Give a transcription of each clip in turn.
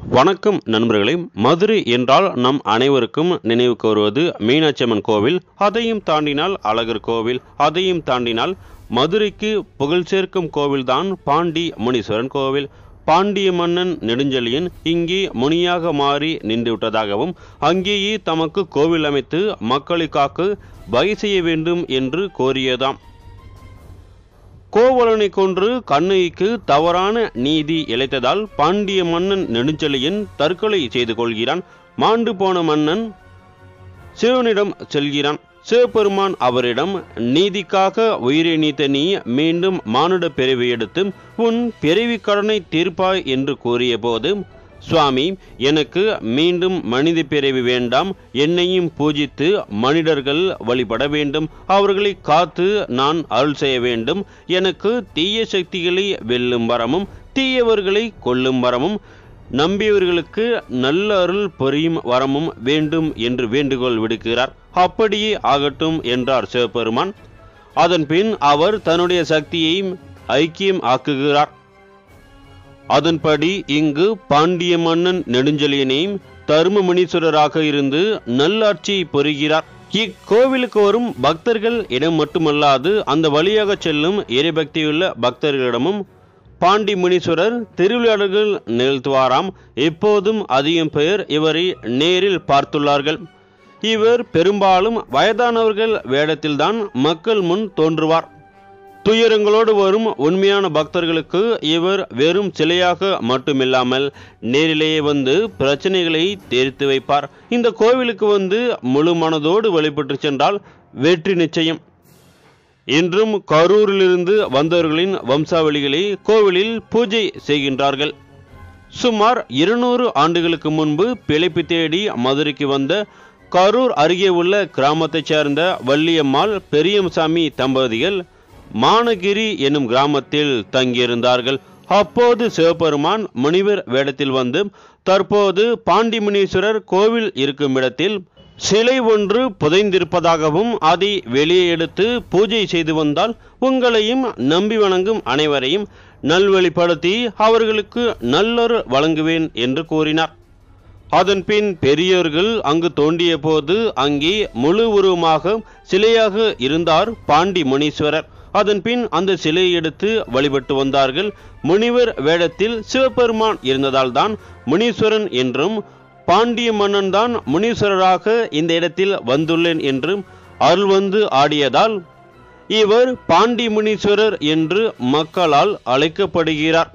வணக்கம் நண்பர்களே மதுரை என்றால் நம் அனைவருக்கும் நினைவுக்கு வருவது மீனாட்சி அம்மன் கோவில் அதையும் தாண்டினால் அழகர் கோவில் அதையும் தாண்டினால் மதுரைக்கு புகழ் சேர்க்கும் கோவில்தான் பாண்டி முனீஸ்வரன் கோவில் பாண்டிய மன்னன் நெடுஞ்செழியன் இங்கே முனியாக மாறி நின்று விட்டதாகவும் அங்கேயே தமக்கு கோவில் அமைத்து மக்களை காக்க வகை செய்ய வேண்டும் என்று கோரியதாம் கோவலனை கொன்று கண்ணகிக்கு தவறான நீதி இழைத்ததால் பாண்டிய மன்னன் நெடுஞ்செழியன் தற்கொலை செய்து கொள்கிறான் மாண்டு போன மன்னன் சிவனிடம் செல்கிறான் சிவபெருமான் அவரிடம் நீதிக்காக உயிரை நீத்த நீ மீண்டும் மானுட பிறவி எடுத்து உன் பிறவி கடனை தீர்ப்பாய் என்று கூறிய போது சுவாமி எனக்கு மீண்டும் மனித பிறவி வேண்டாம் என்னையும் பூஜித்து மனிதர்கள் வழிபட வேண்டும் அவர்களை காத்து நான் அருள் செய்ய வேண்டும் எனக்கு தீய சக்திகளை வெல்லும் வரமும் தீயவர்களை கொல்லும் வரமும் நம்பியவர்களுக்கு நல்ல அருள் பொரியும் வரமும் வேண்டும் என்று வேண்டுகோள் விடுக்கிறார் அப்படியே ஆகட்டும் என்றார் சிவபெருமான் அதன் பின் அவர் தன்னுடைய சக்தியை ஐக்கியம் ஆக்குகிறார் அதன்படி இங்கு பாண்டிய மன்னன் நெடுஞ்செழியனை தருமமுனீஸ்வரராக இருந்து நல்லாட்சியை பொறுகிறார் இக்கோவிலுக்கு வரும் பக்தர்கள் இடம் மட்டுமல்லாது அந்த வழியாக செல்லும் இறைபக்தியுள்ள பக்தர்களிடமும் பாண்டி முனீஸ்வரர் திருவிளையாடல்கள் நிகழ்த்துவாராம் எப்போதும் அதிகம் பேர் இவரை நேரில் பார்த்துள்ளார்கள் இவர் பெரும்பாலும் வயதானவர்கள் வேடத்தில்தான் மக்கள் முன் தோன்றுவார் துயரங்களோடு வரும் உண்மையான பக்தர்களுக்கு இவர் வெறும் சிலையாக மட்டுமில்லாமல் நேரிலேயே வந்து பிரச்சனைகளை தீர்த்து வைப்பார் இந்த கோவிலுக்கு வந்து முழு மனதோடு வழிபட்டு சென்றால் வெற்றி நிச்சயம் இன்றும் கரூரிலிருந்து வந்தவர்களின் வம்சாவளிகளை கோவிலில் பூஜை செய்கின்றார்கள் சுமார் இருநூறு ஆண்டுகளுக்கு முன்பு பிழைப்பு தேடி மதுரைக்கு வந்த கரூர் அருகே உள்ள கிராமத்தைச் சேர்ந்த வள்ளியம்மாள் பெரியம்சாமி தம்பதிகள் மானகிரி என்னும் கிராமத்தில் தங்கியிருந்தார்கள் அப்போது சிவபெருமான் முனிவர் வேடத்தில் வந்து தற்போது பாண்டி முனீஸ்வரர் கோவில் இருக்கும் இடத்தில் சிலை ஒன்று புதைந்திருப்பதாகவும் அதை வெளியே எடுத்து பூஜை செய்து வந்தால் உங்களையும் நம்பி வணங்கும் அனைவரையும் நல்வழிப்படுத்தி அவர்களுக்கு நல்லொரு வழங்குவேன் என்று கூறினார் அதன்பின் பெரியோர்கள் அங்கு தோண்டிய போது அங்கே முழு உருவமாக சிலையாக இருந்தார் பாண்டி முனீஸ்வரர் அதன்பின் அந்த சிலையை எடுத்து வழிபட்டு வந்தார்கள் முனிவர் வேடத்தில் சிவபெருமான் இருந்ததால் தான் முனீஸ்வரன் என்றும் பாண்டிய மன்னன் தான் முனீஸ்வரராக இந்த இடத்தில் வந்துள்ளேன் என்றும் அருள் வந்து ஆடியதால் இவர் பாண்டி முனீஸ்வரர் என்று மக்களால் அழைக்கப்படுகிறார்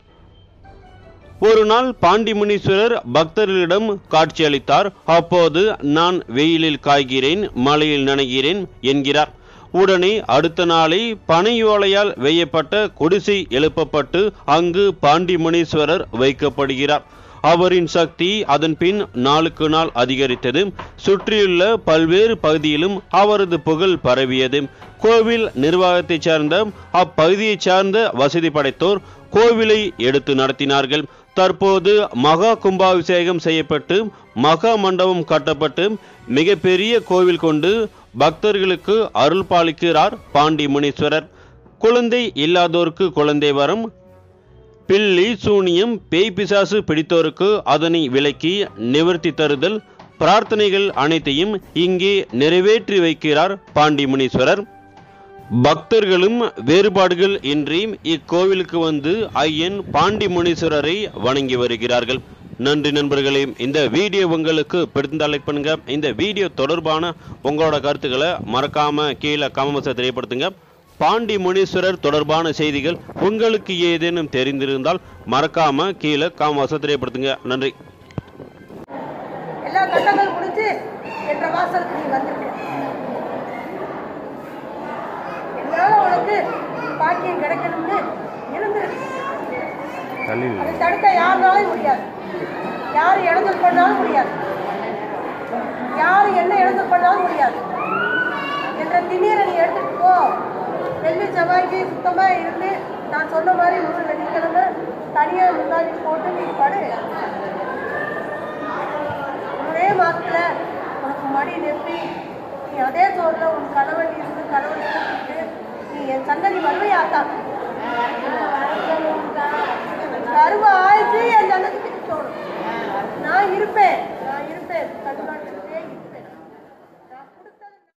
ஒரு நாள் பாண்டி முனீஸ்வரர் பக்தர்களிடம் காட்சியளித்தார் அப்போது நான் வெயிலில் காய்கிறேன் மழையில் நனைகிறேன் என்கிறார் உடனே அடுத்த நாளை பனையோலையால் வேயப்பட்ட குடிசை எழுப்பப்பட்டு அங்கு பாண்டி முனீஸ்வரர் வைக்கப்படுகிறார் அவரின் சக்தி அதன் பின் நாளுக்கு நாள் அதிகரித்தது சுற்றியுள்ள பல்வேறு பகுதியிலும் அவரது புகழ் பரவியது கோவில் நிர்வாகத்தைச் சார்ந்த அப்பகுதியைச் சார்ந்த வசதி படைத்தோர் கோவிலை எடுத்து நடத்தினார்கள் தற்போது மகா கும்பாபிஷேகம் செய்யப்பட்டு மகா மண்டபம் கட்டப்பட்டு மிகப்பெரிய கோவில் கொண்டு பக்தர்களுக்கு அருள் பாலிக்கிறார் பாண்டி முனீஸ்வரர் குழந்தை இல்லாதோருக்கு குழந்தை வரம் பில்லி சூனியம் பேய் பிசாசு பிடித்தோருக்கு அதனை விலக்கி நிவர்த்தி தருதல் பிரார்த்தனைகள் அனைத்தையும் இங்கே நிறைவேற்றி வைக்கிறார் பாண்டி முனீஸ்வரர் பக்தர்களும் வேறுபாடுகள் இன்றி இக்கோவிலுக்கு வந்து ஐயன் பாண்டி முனீஸ்வரரை வணங்கி வருகிறார்கள் நன்றி நண்பர்களே இந்த வீடியோ உங்களுக்கு பிடித்த லைக் பண்ணுங்க இந்த வீடியோ தொடர்பான உங்களோட கருத்துக்களை மறக்காம கீழே கமெண்ட்ஸை தெரியப்படுத்துங்க பாண்டி முனீஸ்வரர் தொடர்பான செய்திகள் உங்களுக்கு ஏதேனும் தெரிந்திருந்தால் மறக்காம கீழே காமவாச தெரியப்படுத்துங்க நன்றி எல்லா கட்டங்கள் முடிஞ்சு என்ற வாசலுக்கு நீ வந்திருக்க என்னால உனக்கு பாக்கியம் கிடைக்கணும்னு இருந்திருக்கு அதை தடுக்க யாருனாலும் முடியாது யார் இழந்து பண்ணாலும் முடியாது யார் என்ன இழந்து பண்ணாலும் முடியாது என்ற திண்ணீரை நீ எடுத்துட்டு போ வெள்ளி செவ்வாய்க்கு சுத்தமாக இருந்து நான் சொன்ன மாதிரி ஒரு வெள்ளிக்கிழமை தனியாக முன்னாடி போட்டு நீ படு ஒரே மாதத்துல உனக்கு மடி நெப்பி நீ அதே சோறுல உன் கணவன் இருந்து கணவன் கூப்பிட்டு நீ என் சந்ததி வருவையாத்தா கருவ ஆயிடுச்சு